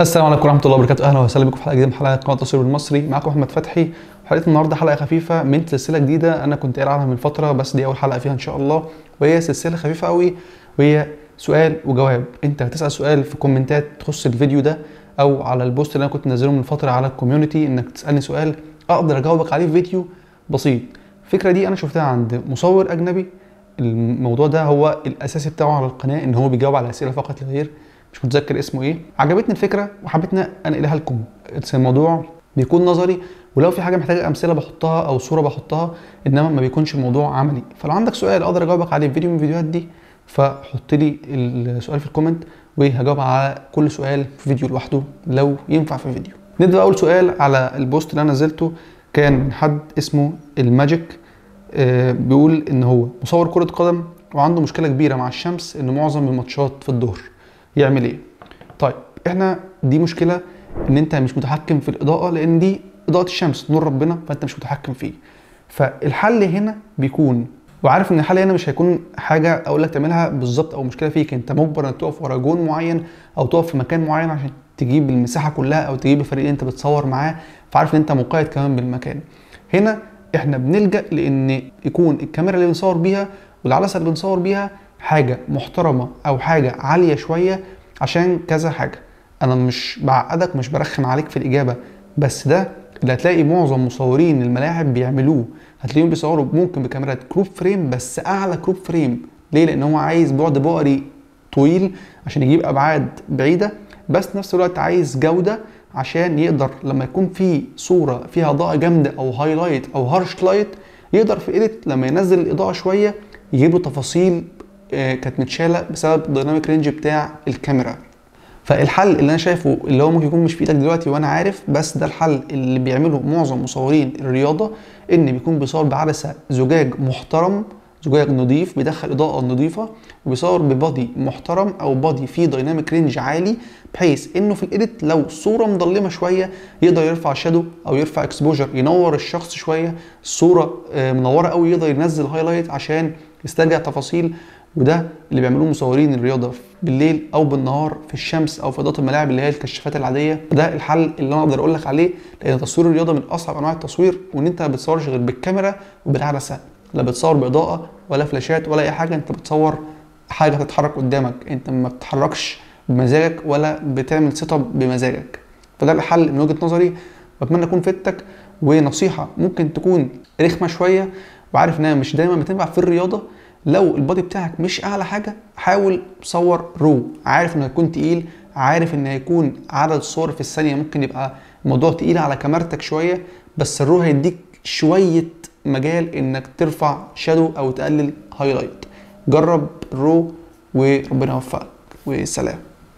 السلام عليكم ورحمه الله وبركاته اهلا وسهلا بكم في حلقه جديده من حلقات قناه التصوير المصري معاكم احمد فتحي حلقه النهارده حلقه خفيفه من سلسله جديده انا كنت قايل عنها من فتره بس دي اول حلقه فيها ان شاء الله وهي سلسله خفيفه قوي وهي سؤال وجواب انت هتسال سؤال في كومنتات تخص الفيديو ده او على البوست اللي انا كنت منزله من فتره على الكوميونتي انك تسالني سؤال اقدر اجاوبك عليه في فيديو بسيط الفكره دي انا شفتها عند مصور اجنبي الموضوع ده هو الاساسي بتاعه على القناه ان هو بيجاوب على اسئله فقط لا غير مش متذكر اسمه ايه عجبتني الفكره وحبيت ان انقلها لكم الموضوع بيكون نظري ولو في حاجه محتاجه امثله بحطها او صوره بحطها انما ما بيكونش الموضوع عملي فلو عندك سؤال اقدر اجاوبك عليه في فيديو من الفيديوهات دي فحط لي السؤال في الكومنت وهجاوب على كل سؤال في فيديو لوحده لو ينفع في فيديو نبدا اول سؤال على البوست اللي انا نزلته كان من حد اسمه الماجيك آه بيقول ان هو مصور كره قدم وعنده مشكله كبيره مع الشمس ان معظم الماتشات في الظهر يعمل ايه طيب احنا دي مشكله ان انت مش متحكم في الاضاءه لان دي اضاءه الشمس نور ربنا فانت مش متحكم فيه فالحل هنا بيكون وعارف ان الحل هنا مش هيكون حاجه اقول لك تعملها بالظبط او مشكله فيك انت مجبر انك تقف ورا جون معين او تقف في مكان معين عشان تجيب المساحه كلها او تجيب الفريق اللي انت بتصور معاه فعارف ان انت مقيد كمان بالمكان هنا احنا بنلجا لان يكون الكاميرا اللي بنصور بيها والعدسه اللي بنصور بيها حاجه محترمه او حاجه عاليه شويه عشان كذا حاجه انا مش بعقدك مش برخم عليك في الاجابه بس ده اللي هتلاقي معظم مصورين الملاعب بيعملوه هتلاقيهم بيصوروا ممكن بكاميرات كروب فريم بس اعلى كروب فريم ليه لان هو عايز بعد بؤري طويل عشان يجيب ابعاد بعيده بس نفس الوقت عايز جوده عشان يقدر لما يكون في صوره فيها اضاءه جامده او هايلايت او هارش لايت يقدر في ايديت لما ينزل الاضاءه شويه يجيب له تفاصيل كانت متشاله بسبب الديناميك رينج بتاع الكاميرا فالحل اللي انا شايفه اللي هو ممكن يكون مش في ايدك دلوقتي وانا عارف بس ده الحل اللي بيعمله معظم مصورين الرياضه ان بيكون بيصور بعدسه زجاج محترم زجاج نظيف بيدخل اضاءه نظيفه وبيصور ببادي محترم او بادي فيه دايناميك رينج عالي بحيث انه في الايديت لو الصوره مظلمه شويه يقدر يرفع شادو او يرفع اكسبوجر ينور الشخص شويه الصوره منوره قوي يقدر ينزل هايلايت عشان يسترجع تفاصيل وده اللي بيعملوه مصورين الرياضه بالليل او بالنهار في الشمس او في اضاءه الملاعب اللي هي الكشافات العاديه ده الحل اللي انا اقدر اقول لك عليه لان تصوير الرياضه من اصعب انواع التصوير وان انت ما بتصورش غير بالكاميرا وبالعدسه لا بتصور باضاءه ولا فلاشات ولا اي حاجه انت بتصور حاجه تتحرك قدامك انت ما بتتحركش بمزاجك ولا بتعمل سيت اب بمزاجك فده الحل من وجهه نظري واتمنى اكون فدتك ونصيحه ممكن تكون رخمه شويه وعارف انها مش دايما بتنفع في الرياضه لو البادي بتاعك مش اعلى حاجه حاول صور رو عارف انه هيكون تقيل عارف ان هيكون عدد الصور في الثانيه ممكن يبقى الموضوع تقيل على كاميرتك شويه بس الرو هيديك شويه مجال انك ترفع شادو او تقلل هايلايت جرب الرو وربنا يوفقك والسلام